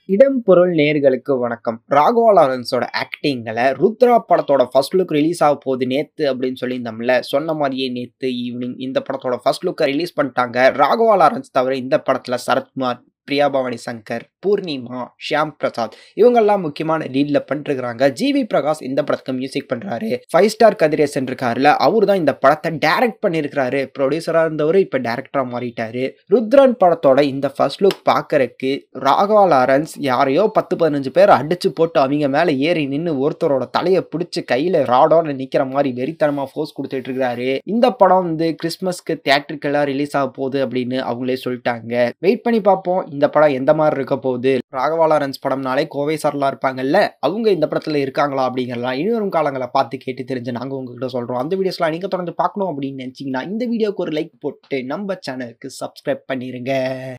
இடம் பொருள் நேர்களுக்கு வணக்கம் ராகவா லாரன்ஸோட ஆக்டிங்கில் ருத்ரா படத்தோட ஃபர்ஸ்ட் லுக் ரிலீஸ் ஆக போகுது நேத்து அப்படின்னு சொல்லியிருந்தோம்ல சொன்ன மாதிரியே நேத்து ஈவினிங் இந்த படத்தோட ஃபர்ஸ்ட் லுக்கை ரிலீஸ் பண்ணிட்டாங்க ராகவா லாரன்ஸ் தவிர இந்த படத்தில் சரத்குமார் பிரியா பவானி சங்கர் பூர்ணிமா ஷியாம் பிரசாத் இவங்கெல்லாம் முக்கியமான லீட்ல பண்ணிருக்காங்க ஜிவி பிரகாஷ் இந்த படத்துக்கு மியூசிக் பண்றாரு ஃபைவ் ஸ்டார் கதிரேசன் இருக்காருல அவர் தான் இந்த படத்தை டைரக்ட் பண்ணியிருக்காரு ப்ரொடியூசரா இருந்தவர் இப்ப டேரக்டரா மாறிட்டாரு ருத்ரன் படத்தோட இந்த ஃபர்ஸ்ட் லுக் பார்க்கறதுக்கு ராகவா லாரன்ஸ் யாரையோ பத்து பதினஞ்சு பேர் அடிச்சு போட்டு அவங்க மேல ஏறி நின்று ஒருத்தரோட தலையை பிடிச்சி கையில ராடோன்னு நிக்கிற மாதிரி வெறித்தனமா ஃபோர்ஸ் கொடுத்துட்டு இருக்காரு இந்த படம் வந்து கிறிஸ்மஸ்க்கு தியேட்டருக்கெல்லாம் ரிலீஸ் ஆக போகுது அப்படின்னு அவங்களே சொல்லிட்டாங்க வெயிட் பண்ணி பார்ப்போம் இந்த படம் எந்த மாதிரி இருக்க போகுது ராகவா லாரன்ஸ் படம்னாலே கோவை சார்லாம் இருப்பாங்கல்ல அவங்க இந்த படத்துல இருக்காங்களா அப்படிங்கிறலாம் இனிவரும் காலங்களை பார்த்து கேட்டு தெரிஞ்சு நாங்க உங்ககிட்ட சொல்றோம் அந்த வீடியோஸ்லாம் நீங்க தொடர்ந்து பார்க்கணும் அப்படின்னு நினைச்சீங்கன்னா இந்த வீடியோக்கு ஒரு லைக் போட்டு நம்ம சேனலுக்கு சப்ஸ்கிரைப் பண்ணிருங்க